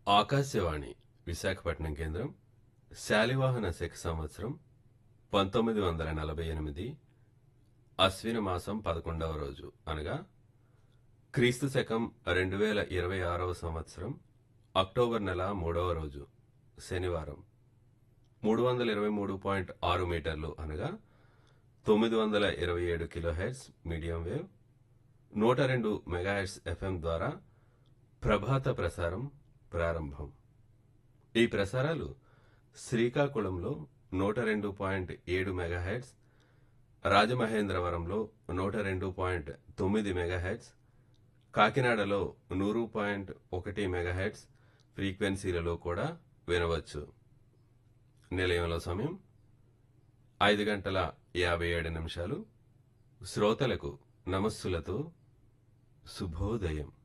ఆకాశవాణి విశాఖపట్నం కేంద్రం శాలివాహన శక సంవత్సరం పంతొమ్మిది వందల నలభై ఎనిమిది అశ్విన మాసం పదకొండవ రోజు అనగా క్రీస్తు శకం రెండు వేల ఇరవై ఆరవ సంవత్సరం అక్టోబర్ నెల మూడవ రోజు శనివారం మూడు వందల ఇరవై మూడు పాయింట్ ఆరు మీటర్లు అనగా తొమ్మిది వందల ఇరవై ఏడు కిలోహెర్ట్స్ మీడియం వేవ్ నూట రెండు మెగాహెర్ట్స్ ఎఫ్ఎం ద్వారా ప్రభాత ప్రసారం ప్రారంభం ఈ ప్రసారాలు శ్రీకాకుళంలో నూట రెండు పాయింట్ ఏడు మెగాహెట్స్ రాజమహేంద్రవరంలో నూట రెండు పాయింట్ తొమ్మిది మెగాహెట్స్ కాకినాడలో నూరు పాయింట్ ఒకటి మెగాహెట్స్ ఫ్రీక్వెన్సీలలో కూడా వినవచ్చు నిలయంలో సమయం ఐదు గంటల యాభై ఏడు నిమిషాలు శ్రోతలకు నమస్సులతో శుభోదయం